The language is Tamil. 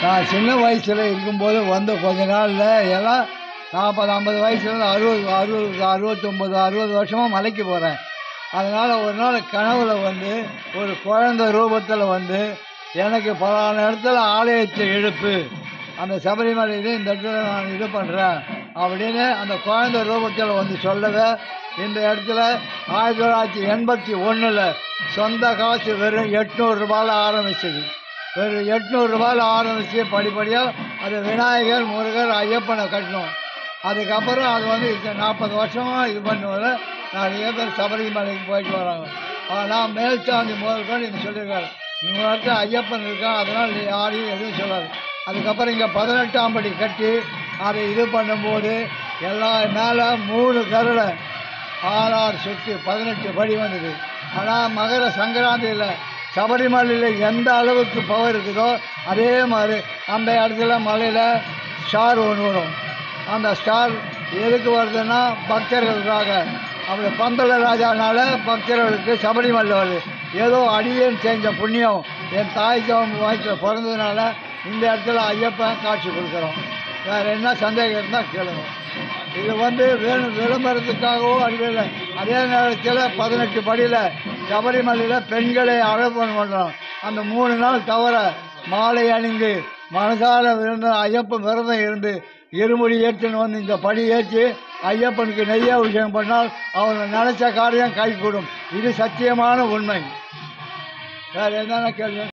நான் சின்ன வயசில் இருக்கும்போது வந்து கொஞ்ச நாளில் எல்லாம் நாற்பது ஐம்பது வயசுலேருந்து அறுபது அறுபது அறுபத்தொம்பது அறுபது வருஷமாக மலைக்கு போகிறேன் அதனால் ஒரு நாள் கனவுல வந்து ஒரு குழந்தை ரூபத்தில் வந்து எனக்கு பலான இடத்துல ஆலயத்தை எழுப்பு அந்த சபரிமலை இது இந்த இடத்துல நான் இது பண்ணுறேன் அப்படின்னு அந்த குழந்தை ரூபத்தில் வந்து சொல்லவே இந்த இடத்துல ஆயிரத்தி தொள்ளாயிரத்தி எண்பத்தி ஒன்றில் சொந்த காசு வெறும் எட்நூறுரூபாயில் ஆரம்பிச்சது வெறும் எட்நூறுரூபாயில் ஆரம்பித்து படிப்படியாக அது விநாயகர் முருகர் ஐயப்பனை கட்டணும் அதுக்கப்புறம் அது வந்து நாற்பது வருஷமாக இது பண்ணுவது நிறைய பேர் சபரிமலைக்கு போயிட்டு வராங்க ஆனால் மேல்சாந்தி முதல் கொண்டு இது சொல்லியிருக்காரு இந்த இடத்துல ஐயப்பன் இருக்கான் அதனால் நீ யாரையும் எதுவும் சொல்லாது அதுக்கப்புறம் இங்கே பதினெட்டாம் படி கட்டி அதை இது பண்ணும்போது எல்லா மேலே மூணு கருளை ஆறாறு சுற்று பதினெட்டு படி வந்தது ஆனால் மகர சங்கராந்தியில் சபரிமலையில் எந்த அளவுக்கு பவர் இருக்குதோ அதே மாதிரி அந்த இடத்துல மலையில் ஸ்டார் ஒன்று வரும் அந்த ஸ்டார் எதுக்கு வருதுன்னா பக்தர்களுக்காக அப்படி பந்தல ராஜானால பக்தர்களுக்கு சபரிமலை வருது ஏதோ அடியேன் செஞ்ச புண்ணியம் என் தாய் சவம் வயசில் பிறந்ததுனால இந்த இடத்துல ஐயப்பன் காட்சி கொடுக்குறோம் வேறு என்ன சந்தேகம் இருந்தால் கேளுங்க இது வந்து வேணும் விளம்பரத்துக்காகவோ அறிவில்லை அதே நேரத்தில் பதினெட்டு படியில் சபரிமலையில் பெண்களை அழைப்பு பண்ணுறோம் அந்த மூணு நாள் தவிர மாலை அணிந்து மனசால விருந்த ஐயப்பன் விரதம் இருந்து இருமுடி ஏற்றுன்னு வந்து இந்த படி ஏற்றி ஐயப்பனுக்கு நெய்யாபிஷேகம் பண்ணால் அவங்க நினைச்ச காரியம் கைகூடும் இது சத்தியமான உண்மை வேறு என்னென்ன கேள்வி